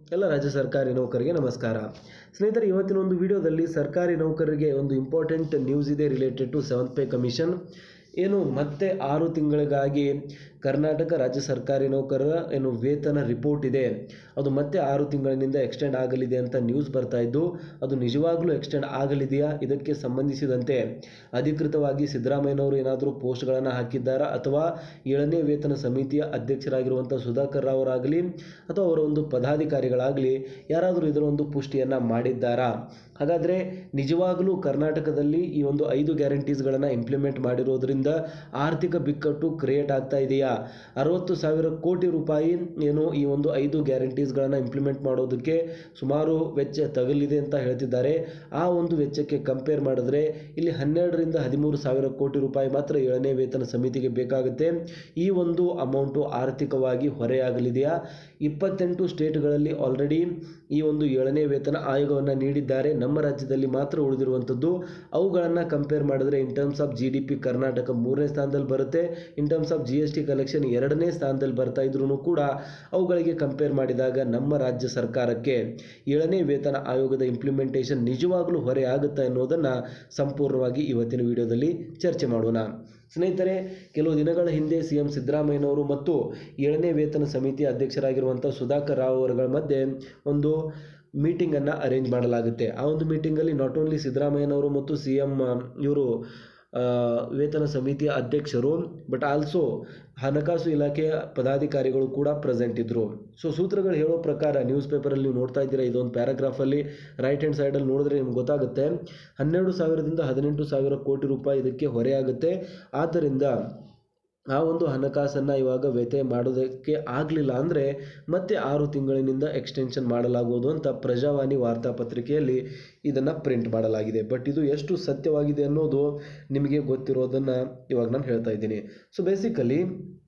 ಎಲ್ಲ ರಾಜ್ಯ ಸರ್ಕಾರಿ ನೌಕರರಿಗೆ ನಮಸ್ಕಾರ ಸ್ನೇಹಿತರೆ ಇವತ್ತಿನ ಒಂದು ವಿಡಿಯೋದಲ್ಲಿ ಸರ್ಕಾರಿ ನೌಕರರಿಗೆ ಒಂದು ಇಂಪಾರ್ಟೆಂಟ್ ನ್ಯೂಸ್ ಇದೆ related to seventh pay commission ಏನು ಮತ್ತೆ ಆರು ತಿಂಗಳಿಗಾಗಿ ಕರ್ನಾಟಕ ರಾಜ್ಯ ಸರ್ಕಾರಿ ನೌಕರರ ಏನು ವೇತನ ರಿಪೋರ್ಟ್ ಇದೆ ಅದು ಮತ್ತೆ ಆರು ತಿಂಗಳಿನಿಂದ ಎಕ್ಸ್ಟೆಂಡ್ ಆಗಲಿದೆ ಅಂತ ನ್ಯೂಸ್ ಬರ್ತಾ ಇದ್ದು ಅದು ನಿಜವಾಗ್ಲೂ ಎಕ್ಸ್ಟೆಂಡ್ ಆಗಲಿದೆಯಾ ಇದಕ್ಕೆ ಸಂಬಂಧಿಸಿದಂತೆ ಅಧಿಕೃತವಾಗಿ ಸಿದ್ದರಾಮಯ್ಯನವರು ಏನಾದರೂ ಪೋಸ್ಟ್ಗಳನ್ನು ಹಾಕಿದ್ದಾರಾ ಅಥವಾ ಏಳನೇ ವೇತನ ಸಮಿತಿಯ ಅಧ್ಯಕ್ಷರಾಗಿರುವಂಥ ಸುಧಾಕರ್ ರಾವ್ ಅವರಾಗಲಿ ಅಥವಾ ಅವರ ಒಂದು ಪದಾಧಿಕಾರಿಗಳಾಗಲಿ ಯಾರಾದರೂ ಇದರ ಒಂದು ಪುಷ್ಟಿಯನ್ನು ಮಾಡಿದ್ದಾರಾ ಹಾಗಾದರೆ ನಿಜವಾಗಲೂ ಕರ್ನಾಟಕದಲ್ಲಿ ಈ ಒಂದು ಐದು ಗ್ಯಾರಂಟೀಸ್ಗಳನ್ನು ಇಂಪ್ಲಿಮೆಂಟ್ ಮಾಡಿರೋದ್ರಿಂದ ಆರ್ಥಿಕ ಬಿಕ್ಕಟ್ಟು ಕ್ರಿಯೇಟ್ ಆಗ್ತಾ ಇದೆಯಾ ಅರವತ್ತು ಸಾವಿರ ಕೋಟಿ ರೂಪಾಯಿ ಏನು ಈ ಒಂದು ಐದು ಗ್ಯಾರಂಟೀಸ್ಗಳನ್ನು ಇಂಪ್ಲಿಮೆಂಟ್ ಮಾಡೋದಕ್ಕೆ ಸುಮಾರು ವೆಚ್ಚ ತಗಲಿದೆ ಅಂತ ಹೇಳ್ತಿದ್ದಾರೆ ಆ ಒಂದು ವೆಚ್ಚಕ್ಕೆ ಕಂಪೇರ್ ಮಾಡಿದ್ರೆ ಇಲ್ಲಿ ಹನ್ನೆರಡರಿಂದ ಹದಿಮೂರು ಸಾವಿರ ಕೋಟಿ ರೂಪಾಯಿ ಮಾತ್ರ ಏಳನೇ ವೇತನ ಸಮಿತಿಗೆ ಬೇಕಾಗುತ್ತೆ ಈ ಒಂದು ಅಮೌಂಟು ಆರ್ಥಿಕವಾಗಿ ಹೊರೆಯಾಗಲಿದೆಯಾ ಇಪ್ಪತ್ತೆಂಟು ಸ್ಟೇಟ್ಗಳಲ್ಲಿ ಆಲ್ರೆಡಿ ಈ ಒಂದು ಏಳನೇ ವೇತನ ಆಯೋಗವನ್ನು ನೀಡಿದ್ದಾರೆ ನಮ್ಮ ರಾಜ್ಯದಲ್ಲಿ ಮಾತ್ರ ಉಳಿದಿರುವಂಥದ್ದು ಅವುಗಳನ್ನು ಕಂಪೇರ್ ಮಾಡಿದ್ರೆ in terms of G D P Karnataka ಮೂರನೇ ಸ್ಥಾನದಲ್ಲಿ ಬರುತ್ತೆ in terms of G S T collection ಎರಡನೇ ಸ್ಥಾನದಲ್ಲಿ ಬರ್ತಾ ಇದ್ರೂ ಕೂಡ ಅವುಗಳಿಗೆ ಕಂಪೇರ್ ಮಾಡಿದಾಗ ನಮ್ಮ ರಾಜ್ಯ ಸರ್ಕಾರಕ್ಕೆ ಏಳನೇ ವೇತನ ಆಯೋಗದ ಇಂಪ್ಲಿಮೆಂಟೇಷನ್ ನಿಜವಾಗಲೂ ಹೊರೆ ಆಗುತ್ತಾ ಎನ್ನುವುದನ್ನು ಸಂಪೂರ್ಣವಾಗಿ ಇವತ್ತಿನ ವಿಡಿಯೋದಲ್ಲಿ ಚರ್ಚೆ ಮಾಡೋಣ ಸ್ನೇಹಿತರೆ ಕೆಲವು ದಿನಗಳ ಹಿಂದೆ ಸಿ ಎಂ ಸಿದ್ದರಾಮಯ್ಯನವರು ಮತ್ತು ಏಳನೇ ವೇತನ ಸಮಿತಿ ಅಧ್ಯಕ್ಷರಾಗಿರುವಂಥ ಸುಧಾಕರ್ ರಾವ್ ಅವರುಗಳ ಮಧ್ಯೆ ಒಂದು ಮೀಟಿಂಗನ್ನು ಅರೇಂಜ್ ಮಾಡಲಾಗುತ್ತೆ ಆ ಒಂದು ಮೀಟಿಂಗಲ್ಲಿ ನಾಟ್ ಓನ್ಲಿ ಸಿದ್ದರಾಮಯ್ಯನವರು ಮತ್ತು ಸಿ ಎಂ ಇವರು ವೇತನ ಸಮಿತಿಯ ಅಧ್ಯಕ್ಷರು ಬಟ್ ಆಲ್ಸೋ ಹಣಕಾಸು ಇಲಾಖೆಯ ಪದಾಧಿಕಾರಿಗಳು ಕೂಡ ಪ್ರೆಸೆಂಟ್ ಇದ್ದರು ಸೊ ಸೂತ್ರಗಳು ಹೇಳೋ ಪ್ರಕಾರ ನ್ಯೂಸ್ ಪೇಪರಲ್ಲಿ ನೀವು ನೋಡ್ತಾ ಇದ್ದೀರಾ ಇದೊಂದು ಪ್ಯಾರಾಗ್ರಾಫಲ್ಲಿ ರೈಟ್ ಹ್ಯಾಂಡ್ ಸೈಡಲ್ಲಿ ನೋಡಿದ್ರೆ ನಿಮ್ಗೆ ಗೊತ್ತಾಗುತ್ತೆ ಹನ್ನೆರಡು ಸಾವಿರದಿಂದ ಹದಿನೆಂಟು ಸಾವಿರ ಕೋಟಿ ರೂಪಾಯಿ ಇದಕ್ಕೆ ಹೊರೆಯಾಗುತ್ತೆ ಆದ್ದರಿಂದ ಆ ಒಂದು ಹಣಕಾಸನ್ನು ಇವಾಗ ವ್ಯತೆ ಮಾಡೋದಕ್ಕೆ ಆಗಲಿಲ್ಲ ಅಂದರೆ ಮತ್ತೆ ಆರು ತಿಂಗಳಿನಿಂದ ಎಕ್ಸ್ಟೆನ್ಷನ್ ಮಾಡಲಾಗುವುದು ಅಂತ ಪ್ರಜಾವಾಣಿ ವಾರ್ತಾಪತ್ರಿಕೆಯಲ್ಲಿ ಇದನ್ನು ಪ್ರಿಂಟ್ ಮಾಡಲಾಗಿದೆ ಬಟ್ ಇದು ಎಷ್ಟು ಸತ್ಯವಾಗಿದೆ ಅನ್ನೋದು ನಿಮಗೆ ಗೊತ್ತಿರೋದನ್ನು ಇವಾಗ ನಾನು ಹೇಳ್ತಾ ಇದ್ದೀನಿ ಸೊ ಬೇಸಿಕಲಿ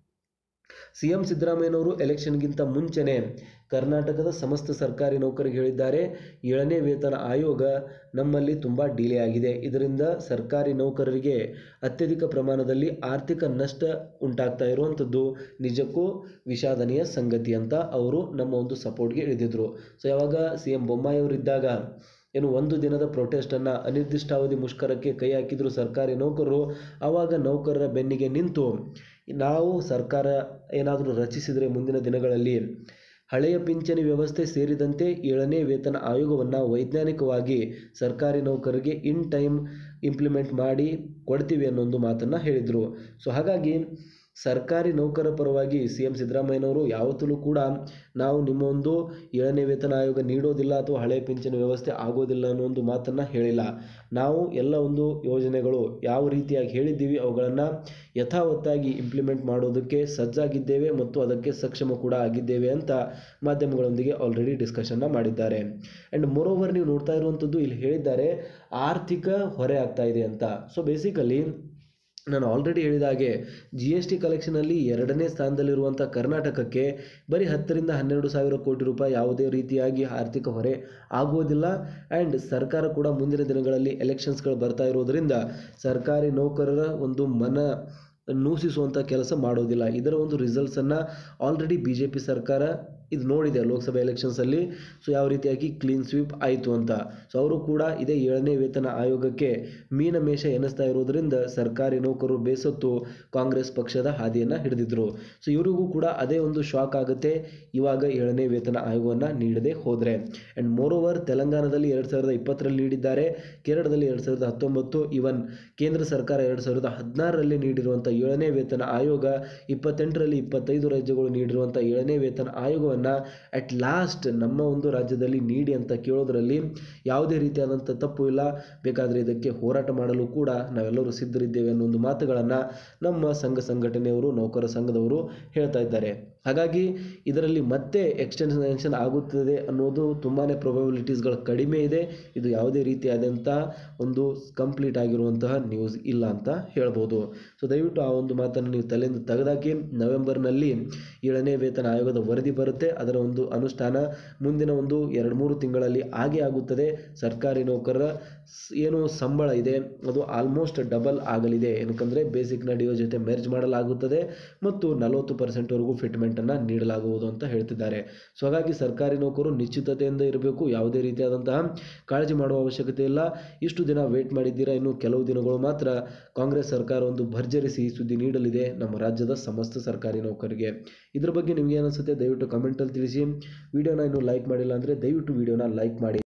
ಸಿ ಎಂ ಸಿದ್ದರಾಮಯ್ಯನವರು ಎಲೆಕ್ಷನ್ಗಿಂತ ಮುಂಚೆನೇ ಕರ್ನಾಟಕದ ಸಮಸ್ತ ಸರ್ಕಾರಿ ನೌಕರಿಗೆ ಹೇಳಿದ್ದಾರೆ ಏಳನೇ ವೇತನ ಆಯೋಗ ನಮ್ಮಲ್ಲಿ ತುಂಬ ಡಿಲೇ ಆಗಿದೆ ಇದರಿಂದ ಸರ್ಕಾರಿ ನೌಕರರಿಗೆ ಅತ್ಯಧಿಕ ಪ್ರಮಾಣದಲ್ಲಿ ಆರ್ಥಿಕ ನಷ್ಟ ಉಂಟಾಗ್ತಾ ಇರುವಂಥದ್ದು ನಿಜಕ್ಕೂ ವಿಷಾದನೀಯ ಸಂಗತಿ ಅಂತ ಅವರು ನಮ್ಮ ಒಂದು ಸಪೋರ್ಟ್ಗೆ ಇಳಿದಿದ್ರು ಸೊ ಯಾವಾಗ ಸಿ ಎಂ ಬೊಮ್ಮಾಯಿಯವರಿದ್ದಾಗ ಏನು ಒಂದು ದಿನದ ಪ್ರೊಟೆಸ್ಟನ್ನು ಅನಿರ್ದಿಷ್ಟಾವಧಿ ಮುಷ್ಕರಕ್ಕೆ ಕೈ ಹಾಕಿದ್ರು ಸರ್ಕಾರಿ ನೌಕರರು ಆವಾಗ ನೌಕರರ ಬೆನ್ನಿಗೆ ನಿಂತು ನಾವು ಸರ್ಕಾರ ಏನಾದರೂ ರಚಿಸಿದರೆ ಮುಂದಿನ ದಿನಗಳಲ್ಲಿ ಹಳೆಯ ಪಿಂಚಣಿ ವ್ಯವಸ್ಥೆ ಸೇರಿದಂತೆ ಏಳನೇ ವೇತನ ಆಯೋಗವನ್ನು ವೈಜ್ಞಾನಿಕವಾಗಿ ಸರ್ಕಾರಿ ನೌಕರರಿಗೆ ಇನ್ ಟೈಮ್ ಇಂಪ್ಲಿಮೆಂಟ್ ಮಾಡಿ ಕೊಡ್ತೀವಿ ಅನ್ನೋ ಒಂದು ಮಾತನ್ನು ಹೇಳಿದರು ಸೊ ಹಾಗಾಗಿ ಸರ್ಕಾರಿ ನೌಕರ ಪರವಾಗಿ ಸಿ ಎಂ ಸಿದ್ದರಾಮಯ್ಯನವರು ಯಾವತ್ತೂ ಕೂಡ ನಾವು ನಿಮ್ಮ ಒಂದು ಏಳನೇ ವೇತನ ಆಯೋಗ ನೀಡೋದಿಲ್ಲ ಅಥವಾ ಹಳೆ ಪಿಂಚಣಿ ವ್ಯವಸ್ಥೆ ಆಗೋದಿಲ್ಲ ಅನ್ನೋ ಒಂದು ಮಾತನ್ನು ಹೇಳಿಲ್ಲ ನಾವು ಎಲ್ಲ ಒಂದು ಯೋಜನೆಗಳು ಯಾವ ರೀತಿಯಾಗಿ ಹೇಳಿದ್ದೀವಿ ಅವುಗಳನ್ನು ಯಥಾವತ್ತಾಗಿ ಇಂಪ್ಲಿಮೆಂಟ್ ಮಾಡೋದಕ್ಕೆ ಸಜ್ಜಾಗಿದ್ದೇವೆ ಮತ್ತು ಅದಕ್ಕೆ ಸಕ್ಷಮ ಕೂಡ ಆಗಿದ್ದೇವೆ ಅಂತ ಮಾಧ್ಯಮಗಳೊಂದಿಗೆ ಆಲ್ರೆಡಿ ಡಿಸ್ಕಷನ್ನ ಮಾಡಿದ್ದಾರೆ ಆ್ಯಂಡ್ ಮೋರೋವರ್ ನೀವು ನೋಡ್ತಾ ಇರುವಂಥದ್ದು ಇಲ್ಲಿ ಹೇಳಿದ್ದಾರೆ ಆರ್ಥಿಕ ಹೊರೆ ಆಗ್ತಾ ಇದೆ ಅಂತ ಸೊ ಬೇಸಿಕಲಿ ನಾನು ಆಲ್ರೆಡಿ ಹೇಳಿದ ಹಾಗೆ ಜಿ ಎಸ್ ಟಿ ಕಲೆಕ್ಷನಲ್ಲಿ ಎರಡನೇ ಸ್ಥಾನದಲ್ಲಿರುವಂಥ ಕರ್ನಾಟಕಕ್ಕೆ ಬರೀ ಹತ್ತರಿಂದ ಹನ್ನೆರಡು ಸಾವಿರ ಕೋಟಿ ರೂಪಾಯಿ ಯಾವುದೇ ರೀತಿಯಾಗಿ ಆರ್ಥಿಕ ಹೊರೆ ಆಗುವುದಿಲ್ಲ ಆ್ಯಂಡ್ ಸರ್ಕಾರ ಕೂಡ ಮುಂದಿನ ದಿನಗಳಲ್ಲಿ ಎಲೆಕ್ಷನ್ಸ್ಗಳು ಬರ್ತಾ ಇರೋದರಿಂದ ಸರ್ಕಾರಿ ನೌಕರರ ಒಂದು ಮನ ನೂಸಿಸುವಂಥ ಕೆಲಸ ಮಾಡೋದಿಲ್ಲ ಇದರ ಒಂದು ರಿಸಲ್ಟ್ಸನ್ನು ಆಲ್ರೆಡಿ ಬಿ ಜೆ ಪಿ ಸರ್ಕಾರ ಇದು ನೋಡಿದೆ ಲೋಕಸಭೆ ಎಲೆಕ್ಷನ್ಸಲ್ಲಿ ಸೊ ಯಾವ ರೀತಿಯಾಗಿ ಕ್ಲೀನ್ ಸ್ವೀಪ್ ಆಯಿತು ಅಂತ ಸೊ ಅವರು ಕೂಡ ಇದೇ ಏಳನೇ ವೇತನ ಆಯೋಗಕ್ಕೆ ಮೀನಮೇಷ ಎನಿಸ್ತಾ ಇರೋದರಿಂದ ಸರ್ಕಾರಿ ನೌಕರರು ಬೇಸತ್ತು ಕಾಂಗ್ರೆಸ್ ಪಕ್ಷದ ಹಾದಿಯನ್ನು ಹಿಡಿದಿದ್ರು ಸೊ ಇವರಿಗೂ ಕೂಡ ಅದೇ ಒಂದು ಶಾಕ್ ಆಗುತ್ತೆ ಇವಾಗ ಏಳನೇ ವೇತನ ಆಯೋಗವನ್ನು ನೀಡದೆ ಹೋದರೆ ಆ್ಯಂಡ್ ಮೋರೋವರ್ ತೆಲಂಗಾಣದಲ್ಲಿ ಎರಡು ಸಾವಿರದ ಇಪ್ಪತ್ತರಲ್ಲಿ ನೀಡಿದ್ದಾರೆ ಕೇರಳದಲ್ಲಿ ಎರಡು ಸಾವಿರದ ಹತ್ತೊಂಬತ್ತು ಇವನ್ ಕೇಂದ್ರ ಸರ್ಕಾರ ಎರಡು ಸಾವಿರದ ಹದಿನಾರರಲ್ಲಿ ನೀಡಿರುವಂಥ ಏಳನೇ ವೇತನ ಆಯೋಗ ಇಪ್ಪತ್ತೆಂಟರಲ್ಲಿ ಇಪ್ಪತ್ತೈದು ರಾಜ್ಯಗಳು ನೀಡಿರುವಂಥ ಏಳನೇ ವೇತನ ಆಯೋಗವನ್ನು ಅಟ್ ಲಾಸ್ಟ್ ನಮ್ಮ ಒಂದು ರಾಜ್ಯದಲ್ಲಿ ನೀಡಿ ಅಂತ ಕೇಳೋದರಲ್ಲಿ ಯಾವುದೇ ರೀತಿಯಾದಂಥ ತಪ್ಪು ಇಲ್ಲ ಬೇಕಾದರೆ ಇದಕ್ಕೆ ಹೋರಾಟ ಮಾಡಲು ಕೂಡ ನಾವೆಲ್ಲರೂ ಸಿದ್ಧರಿದ್ದೇವೆ ಅನ್ನೋ ಒಂದು ಮಾತುಗಳನ್ನು ನಮ್ಮ ಸಂಘ ಸಂಘಟನೆಯವರು ನೌಕರ ಸಂಘದವರು ಹೇಳ್ತಾ ಇದ್ದಾರೆ ಹಾಗಾಗಿ ಇದರಲ್ಲಿ ಮತ್ತೆ ಎಕ್ಸ್ಟೆನ್ಷನ್ ಆಗುತ್ತದೆ ಅನ್ನೋದು ತುಂಬಾ ಪ್ರೊಬಬಿಲಿಟೀಸ್ಗಳು ಕಡಿಮೆ ಇದೆ ಇದು ಯಾವುದೇ ರೀತಿಯಾದಂಥ ಒಂದು ಕಂಪ್ಲೀಟ್ ಆಗಿರುವಂತಹ ನ್ಯೂಸ್ ಇಲ್ಲ ಅಂತ ಹೇಳ್ಬೋದು ಸೊ ದಯವಿಟ್ಟು ಆ ಒಂದು ಮಾತನ್ನು ನೀವು ತಲೆಯಿಂದ ತೆಗೆದಾಕಿ ನವೆಂಬರ್ನಲ್ಲಿ ಏಳನೇ ವೇತನ ಆಯೋಗದ ವರದಿ ಬರುತ್ತೆ ಅದರ ಒಂದು ಅನುಷ್ಠಾನ ಮುಂದಿನ ಒಂದು ಎರಡು ಮೂರು ತಿಂಗಳಲ್ಲಿ ಆಗೇ ಆಗುತ್ತದೆ ಸರ್ಕಾರಿ ನೌಕರರ ಸ್- ಏನು ಸಂಬಳ ಇದೆ ಅದು ಆಲ್ಮೋಸ್ಟ್ ಡಬಲ್ ಆಗಲಿದೆ ಏನಕ್ಕಂದರೆ ಬೇಸಿಕ್ನ ಡಿಒ ಜೊತೆ ಮೆರ್ಜ್ ಮಾಡಲಾಗುತ್ತದೆ ಮತ್ತು ನಲವತ್ತು ಪರ್ಸೆಂಟ್ವರೆಗೂ ಫಿಟ್ಮೆಂಟ್ ಇನ್ಕ್ರಿಮೆಂಟನ್ನು ನೀಡಲಾಗುವುದು ಅಂತ ಹೇಳ್ತಿದ್ದಾರೆ ಸೊ ಹಾಗಾಗಿ ಸರ್ಕಾರಿ ನೌಕರು ನಿಶ್ಚಿತತೆಯಿಂದ ಇರಬೇಕು ಯಾವುದೇ ರೀತಿಯಾದಂತಹ ಕಾಳಜಿ ಮಾಡುವ ಅವಶ್ಯಕತೆ ಇಲ್ಲ ಇಷ್ಟು ದಿನ ವೇಟ್ ಮಾಡಿದ್ದೀರಾ ಇನ್ನು ಕೆಲವು ದಿನಗಳು ಮಾತ್ರ ಕಾಂಗ್ರೆಸ್ ಸರ್ಕಾರ ಒಂದು ಭರ್ಜರಿ ಸಿಹಿ ಸುದ್ದಿ ನೀಡಲಿದೆ ನಮ್ಮ ರಾಜ್ಯದ ಸಮಸ್ತ ಸರ್ಕಾರಿ ನೌಕರಿಗೆ ಇದ್ರ ಬಗ್ಗೆ ನಿಮ್ಗೆ ಏನಿಸುತ್ತೆ ದಯವಿಟ್ಟು ಕಮೆಂಟಲ್ಲಿ ತಿಳಿಸಿ ವಿಡಿಯೋನ ಇನ್ನೂ ಲೈಕ್ ಮಾಡಿಲ್ಲ ಅಂದರೆ ದಯವಿಟ್ಟು ವಿಡಿಯೋನ ಲೈಕ್ ಮಾಡಿ